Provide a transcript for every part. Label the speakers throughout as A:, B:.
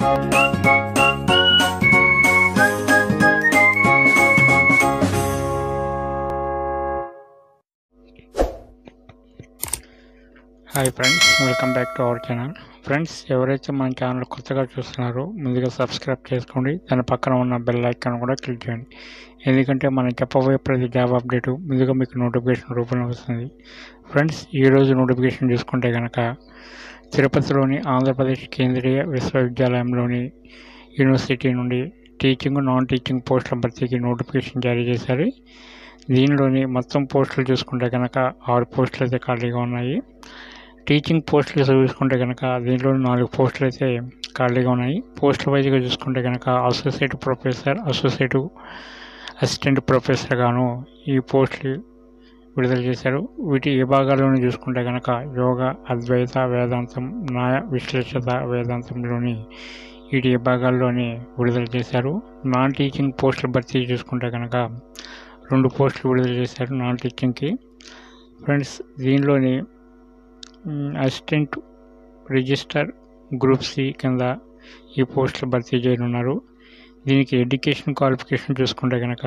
A: hi friends welcome back to our channel friends ఎవరైతే మన channel కొత్తగా చూస్తున్నారో ముందుగా సబ్స్క్రైబ్ చేసుకోండి దాని పక్కన ఉన్న బెల్ ఐకాన్ కూడా క్లిక్ చేయండి ఎందుకంటే మనం చెప్పబోయే ప్రతి జాబ్ అప్డేట్ ముందుగా మీకు నోటిఫికేషన్ రూపంలో వస్తుంది ఫ్రెండ్స్ ఈరోజు నోటిఫికేషన్ చూసుకుంటే కనుక తిరుపతిలోని ఆంధ్రప్రదేశ్ కేంద్రీయ విశ్వవిద్యాలయంలోని యూనివర్సిటీ నుండి టీచింగ్ నాన్ టీచింగ్ పోస్టుల భర్తీకి నోటిఫికేషన్ జారీ చేశారు దీనిలోని మొత్తం పోస్టులు చూసుకుంటే కనుక ఆరు పోస్టులు అయితే ఖాళీగా ఉన్నాయి టీచింగ్ పోస్టులు చూసుకుంటే కనుక దీంట్లో నాలుగు పోస్టులు అయితే ఖాళీగా ఉన్నాయి పోస్టుల వైజ్గా చూసుకుంటే కనుక associate professor associate assistant professor గాను ఈ పోస్టులు విడుదల చేశారు వీటి విభాగాలను చూసుకుంటే కనుక యోగ అద్వైత వేదాంతం న్యాయ విశ్లేషత వేదాంతంలోని వీటి విభాగాల్లోని విడుదల చేశారు నాన్ టీచింగ్ పోస్టుల భర్తీ చూసుకుంటే కనుక రెండు పోస్టులు విడుదల చేశారు నాన్ టీచింగ్కి ఫ్రెండ్స్ దీనిలోని అసిస్టెంట్ రిజిస్టర్ గ్రూప్ సి కింద ఈ పోస్టులు భర్తీ చేయనున్నారు దీనికి ఎడ్యుకేషన్ క్వాలిఫికేషన్ చూసుకుంటే కనుక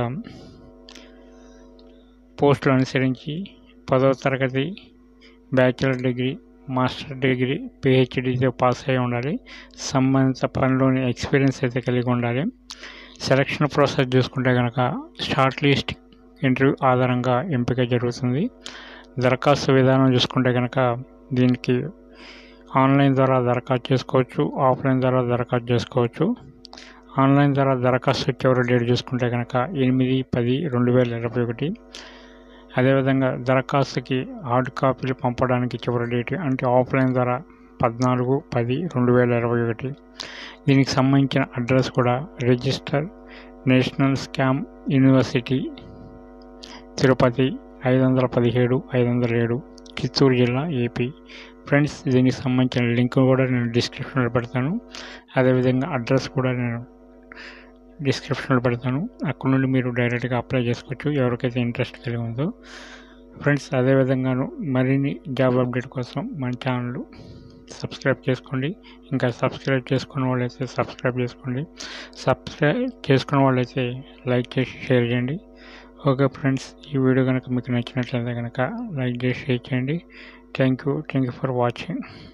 A: పోస్టులు అనుసరించి పదవ తరగతి బ్యాచిలర్ డిగ్రీ మాస్టర్ డిగ్రీ పిహెచ్డితో పాస్ అయి ఉండాలి సంబంధిత పనిలోని ఎక్స్పీరియన్స్ అయితే కలిగి ఉండాలి సెలక్షన్ ప్రాసెస్ చూసుకుంటే కనుక షార్ట్ లిస్ట్ ఇంటర్వ్యూ ఆధారంగా ఎంపిక జరుగుతుంది దరఖాస్తు విధానం చూసుకుంటే కనుక దీనికి ఆన్లైన్ ద్వారా దరఖాస్తు చేసుకోవచ్చు ఆఫ్లైన్ ద్వారా దరఖాస్తు చేసుకోవచ్చు ఆన్లైన్ ద్వారా దరఖాస్తు చివరి డేట్ చూసుకుంటే కనుక ఎనిమిది పది రెండు వేల ఇరవై ఒకటి అదేవిధంగా దరఖాస్తుకి హార్డ్ కాపీలు పంపడానికి చివరి డేట్ అంటే ఆఫ్లైన్ ద్వారా పద్నాలుగు పది రెండు వేల ఇరవై ఒకటి దీనికి సంబంధించిన అడ్రస్ కూడా register national scam university Tirupati ఐదు వందల పదిహేడు ఐదు వందల ఏడు చిత్తూరు జిల్లా ఏపీ ఫ్రెండ్స్ దీనికి సంబంధించిన లింక్ కూడా నేను డిస్క్రిప్షన్లో పెడతాను అదేవిధంగా అడ్రస్ కూడా నేను డిస్క్రిప్షన్లో పెడతాను అక్కడ నుండి మీరు డైరెక్ట్గా అప్లై చేసుకోవచ్చు ఎవరికైతే ఇంట్రెస్ట్ కలిగి ఉందో ఫ్రెండ్స్ అదేవిధంగాను మరిన్ని జాబ్ అప్డేట్ కోసం మన ఛానల్ సబ్స్క్రైబ్ చేసుకోండి ఇంకా సబ్స్క్రైబ్ చేసుకున్న వాళ్ళైతే సబ్స్క్రైబ్ చేసుకోండి సబ్స్క్రైబ్ చేసుకున్న వాళ్ళైతే లైక్ చేసి షేర్ చేయండి ఓకే ఫ్రెండ్స్ ఈ వీడియో కనుక మీకు నచ్చినట్లయితే కనుక లైక్ చేసి షేర్ చేయండి thank you thank you for watching